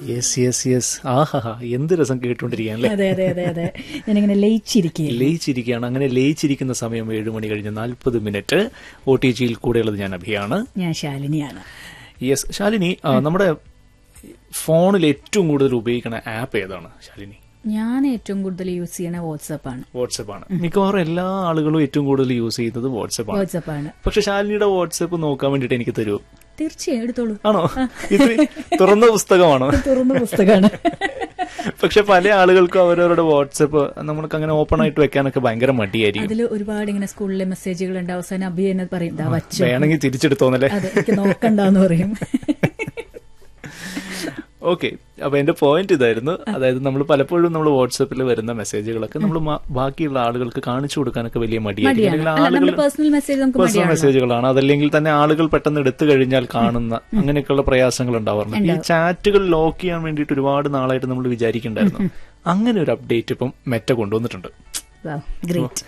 yes yes yes ആഹാ എന്ത് രസം കേട്ടുകൊണ്ടിരിക്കാൻ അല്ലേ അതെ അതെ അതെ അതെ ഞാനിങ്ങനെ ലയിച്ചിരിക്കുകയാണ് ലയിച്ചിരിക്കുകയാണ് അങ്ങനെ ലയിച്ചിരിക്കുന്ന സമയം ഏഴ് മണി കഴിഞ്ഞ് നാൽപ്പത് മിനിറ്റ് ഒ ടി ജിയിൽ കൂടെയുള്ളത് ഞാൻ അഭിയാണ് ഞാൻ ശാലിനിയാണ് യെസ് ശാലിനി ആ, നമ്മുടെ ഫോണിൽ ഏറ്റവും കൂടുതൽ ഉപയോഗിക്കുന്ന ആപ്പ് ഏതാണ് ശാലിനി ഞാൻ ഏറ്റവും കൂടുതൽ യൂസ് ചെയ്യണ വാട്സപ്പ് ആണ് വാട്സപ്പ് ആണ് മിക്കവാറും എല്ലാ ആളുകളും ഏറ്റവും കൂടുതൽ യൂസ് ചെയ്യുന്നത് വാട്സപ്പ് ആണ് വാട്സപ്പ് ആണ് പക്ഷെ ശാലിനിയുടെ വാട്സപ്പ് നോക്കാൻ വേണ്ടിട്ട് എനിക്ക് തരുമോ തീർച്ചയായും എടുത്തോളൂ ആണോ ഇത് തുറന്ന പുസ്തകമാണോ തുറന്ന പുസ്തകമാണ് പക്ഷെ പല ആളുകൾക്കും അവരവരുടെ വാട്സപ്പ് നമുക്ക് അങ്ങനെ ഓപ്പൺ ആയിട്ട് വെക്കാനൊക്കെ ഭയങ്കര മടിയായിരിക്കും അതിൽ ഒരുപാട് ഇങ്ങനെ സ്കൂളിലെ മെസ്സേജുകൾ ഉണ്ട് അവസാനം അഭി എന്നെ പറയും ദാ വച്ചു വേണമെങ്കിൽ തിരിച്ചെടുത്തോന്നല്ലേ അതെ എനിക്ക് നോക്കണ്ടെന്ന് പറയും ഓക്കെ അപ്പൊ എന്റെ പോയിന്റ് ഇതായിരുന്നു അതായത് നമ്മൾ പലപ്പോഴും നമ്മൾ വാട്സപ്പിൽ വരുന്ന മെസ്സേജുകളൊക്കെ നമ്മൾ ബാക്കിയുള്ള ആളുകൾക്ക് കാണിച്ചു കൊടുക്കാനൊക്കെ വലിയ മടിയായിരിക്കും മടിയാണ് അല്ലെങ്കിൽ അല്ല നമ്മുടെ ആളുകൾ പേഴ്സണൽ മെസ്സേജ് നമുക്ക് പേഴ്സണൽ മടിയാണ് മെസ്സേജുകളാണ് അതല്ലെങ്കിൽ തന്നെ ആളുകൾ പെട്ടെന്ന് എടുത്തു കഴിഞ്ഞാൽ കാണുന്ന അങ്ങനെയൊക്കെയുള്ള പ്രയാസങ്ങൾ ഉണ്ടാവാറുണ്ട് ഈ ചാറ്റുകൾ ലോക്ക് ചെയ്യാൻ വേണ്ടിയിട്ട് ഒരുപാട് നാളായിട്ട് നമ്മൾ വിചാരിക്കണ്ടായിരുന്നു അങ്ങനെ ഒരു അപ്ഡേറ്റ് ഇപ്പം മെറ്റ കൊണ്ടുവന്നിട്ടുണ്ട് ഗ്രേറ്റ്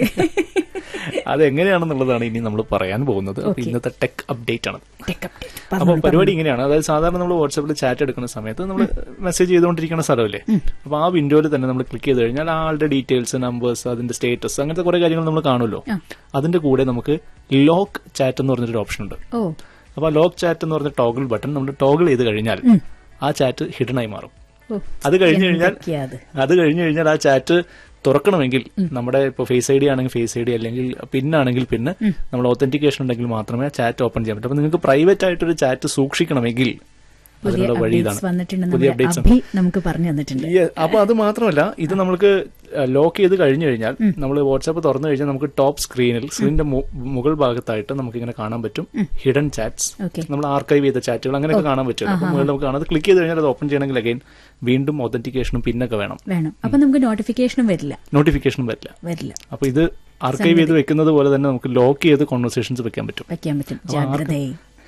അതെങ്ങനെയാണെന്നുള്ളതാണ് ഇനി നമ്മൾ പറയാൻ പോകുന്നത് അപ്പൊ ഇന്നത്തെ ടെക് അപ്ഡേറ്റ് ആണ് ടെക് അപ്ഡേറ്റ് അപ്പൊ പരിപാടി ഇങ്ങനെയാണ് അതായത് സാധാരണ നമ്മൾ വാട്സാപ്പിൽ ചാറ്റ് എടുക്കുന്ന സമയത്ത് നമ്മൾ മെസ്സേജ് ചെയ്തുകൊണ്ടിരിക്കുന്ന സ്ഥലമല്ലേ അപ്പൊ ആ വിൻഡോയിൽ തന്നെ നമ്മൾ ക്ലിക്ക് ചെയ്ത് കഴിഞ്ഞാൽ ആ ആളുടെ ഡീറ്റെയിൽസ് നമ്പേഴ്സ് അതിന്റെ സ്റ്റേറ്റസ് അങ്ങനത്തെ കുറെ കാര്യങ്ങൾ നമ്മൾ കാണുമല്ലോ അതിന്റെ കൂടെ നമുക്ക് ലോക്ക് ചാറ്റ് എന്ന് പറഞ്ഞൊരു ഓപ്ഷൻ ഉണ്ട് ഓ അപ്പൊ ലോക്ക് ചാറ്റ് എന്ന് പറഞ്ഞ ടോഗിൾ ബട്ടൺ നമ്മൾ ടോഗിൾ ചെയ്ത് കഴിഞ്ഞാൽ ആ ചാറ്റ് ഹിഡൻ ആയി മാറും ഓ അത് കഴിഞ്ഞു കഴിഞ്ഞാൽ എന്തൊക്കെയാ അത് അത് കഴിഞ്ഞു കഴിഞ്ഞാൽ ആ ചാറ്റ് തുറക്കണമെങ്കിൽ നമ്മുടെ ഇപ്പോൾ ഫേസ് ഐ ഡി ആണെങ്കിൽ ഫേസ് ഐ ഡി അല്ലെങ്കിൽ പിന്നാണെങ്കിൽ പിന്നെ നമ്മൾ ഒത്തന്റിക്കേഷൻ ഉണ്ടെങ്കിൽ മാത്രമേ ചാറ്റ് ഓപ്പൺ ചെയ്യാൻ പറ്റൂ അപ്പൊ നിങ്ങൾക്ക് പ്രൈവറ്റ് ആയിട്ടൊരു ചാറ്റ് സൂക്ഷിക്കണമെങ്കിൽ പുതിയ അതിനുള്ള വഴി അപ്ഡേറ്റ്സ് ഇതാണ് വന്നിട്ടുണ്ട് പുതിയ നമ്മുടെ അപ്ഡേറ്റ്സ് അഭി നമുക്ക് പറഞ്ഞു തന്നിട്ടുണ്ട് Yeah, അപ്പൊ അത് മാത്രമല്ല ഇത് നമ്മൾക്ക് ലോക്ക് ചെയ്ത് കഴിഞ്ഞു കഴിഞ്ഞാൽ നമ്മൾ വാട്സാപ്പ് തുറന്നു കഴിഞ്ഞാൽ നമുക്ക് ടോപ്പ് സ്ക്രീനിൽ സ്ക്രീനിന്റെ മുകൾ ഭാഗത്തായിട്ട് നമുക്ക് ഇങ്ങനെ കാണാൻ പറ്റും ഹിഡൻ ചാറ്റ്സ് ഓക്കെ നമ്മൾ ആർക്കൈവ് ചെയ്ത ചാറ്റുകൾ അങ്ങനെയൊക്കെ കാണാൻ പറ്റും അപ്പൊ മുകളിൽ നമുക്ക് കാണാം അത് ക്ലിക്ക് ചെയ്ത് കഴിഞ്ഞാൽ അത് ഓപ്പൺ ചെയ്യണമെങ്കിൽ അഗൈൻ വീണ്ടും ഒതന്റിക്കേഷനും പിന്നൊക്കെ വേണം വേണം അപ്പൊ നമുക്ക് നോട്ടിഫിക്കേഷനും വരില്ല നോട്ടിഫിക്കേഷനും വരില്ല വരില്ല അപ്പൊ ഇത് ആർക്കൈവ് ചെയ്ത് വെക്കുന്നത് പോലെ തന്നെ നമുക്ക് ലോക്ക് ചെയ്ത് കോൺവെർസേഷൻസ് വെക്കാൻ പറ്റും വയ്ക്കാൻ പറ്റും ജാഗ്രതയെ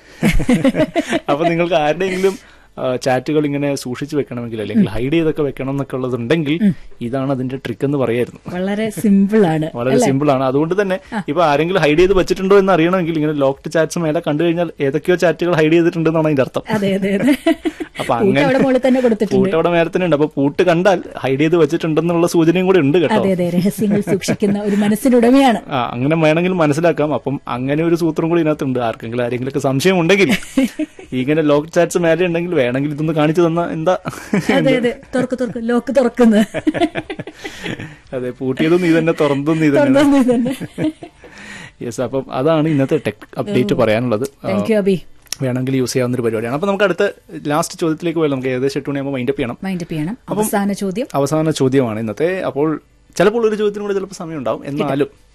അപ്പൊ നിങ്ങൾക്ക് ആരുടെയെങ്കിലും ചാറ്റുകൾ ഇങ്ങനെ സൂക്ഷിച്ചു വെക്കണമെങ്കിൽ അല്ലെങ്കിൽ ഹൈഡ് ചെയ്തൊക്കെ വെക്കണം എന്നൊക്കെ ഉള്ളതുണ്ടെങ്കിൽ ഇതാണ് അതിന്റെ ട്രിക്ക് എന്ന് പറയായിരുന്നു വളരെ സിമ്പിൾ ആണ് വളരെ സിമ്പിൾ ആണ് അതുകൊണ്ട് തന്നെ ഇപ്പൊ ആരെങ്കിലും ഹൈഡ് ചെയ്ത് വെച്ചിട്ടുണ്ടോ എന്ന് അറിയണമെങ്കിൽ ഇങ്ങനെ ലോക്ക്ഡ് ചാറ്റ്സ് മേലെ കണ്ടു കഴിഞ്ഞാൽ ഏതൊക്കെയോ ചാറ്റുകൾ ഹൈഡ് ചെയ്തിട്ടുണ്ടെന്നാണ് അതിന്റെ അർത്ഥം അതെ അതെ അതെ അപ്പൊ പൂട്ട് അങ്ങനെ അവിടെ മുകളിൽ തന്നെ കൊടുത്തിട്ടുണ്ട് പൂട്ട് അവിടെ മേലെ തന്നെ ഉണ്ട് അപ്പൊ പൂട്ട് കണ്ടാൽ ഹൈഡ് ചെയ്ത് വെച്ചിട്ടുണ്ടെന്നുള്ള സൂചനയും കൂടെ ഉണ്ട് കേട്ടോ അതെ അതെ രഹസ്യങ്ങൾ സൂക്ഷിക്കുന്ന ഒരു മനസ്സിനുടമയാണ് ആ അങ്ങനെ വേണമെങ്കിൽ മനസ്സിലാക്കാം അപ്പം അങ്ങനെ ഒരു സൂത്രം കൂടി ഇതിനകത്തുണ്ട് ആർക്കെങ്കിലും ആരെങ്കിലും ഒക്കെ സംശയം ഉണ്ടെങ്കിൽ ഇങ്ങനെ ലോക്ക് ചാറ്റ്സ് മേലെ ഉണ്ടെങ്കിൽ വേണമെങ്കിൽ ഇതൊന്ന് കാണിച്ചു തന്ന എന്താ അതെ അതെ തുറക്ക് തുറക്ക് ലോക്ക് തുറക്കുന്നത് അതെ പൂട്ടിയതും നീ തന്നെ തുറന്നതും നീ തന്നെ തുറന്നു തന്നെ യെസ് അപ്പം അതാണ് ഇന്നത്തെ ടെക് അപ്ഡേറ്റ് പറയാനുള്ളത് ആ, താങ്ക് യു അബി വേണമെങ്കിൽ യൂസ് ചെയ്യാവുന്ന ഒരു പരിപാടിയാണ് അപ്പൊ നമുക്ക് അടുത്ത ലാസ്റ്റ് ചോദ്യത്തിലേക്ക് പോയാൽ നമുക്ക് ഏകദേശം എട്ട് മണിയാകുമ്പോൾ മൈൻഡപ്പ് ചെയ്യണം മൈൻഡ് ചെയ്യണം അവസാന ചോദ്യം അവസാന ചോദ്യമാണ് ഇന്നത്തെ അപ്പോൾ ചിലപ്പോൾ ഒരു ചോദ്യത്തിന് കൂടെ ചിലപ്പോൾ സമയം ഉണ്ടാവും എന്നാലും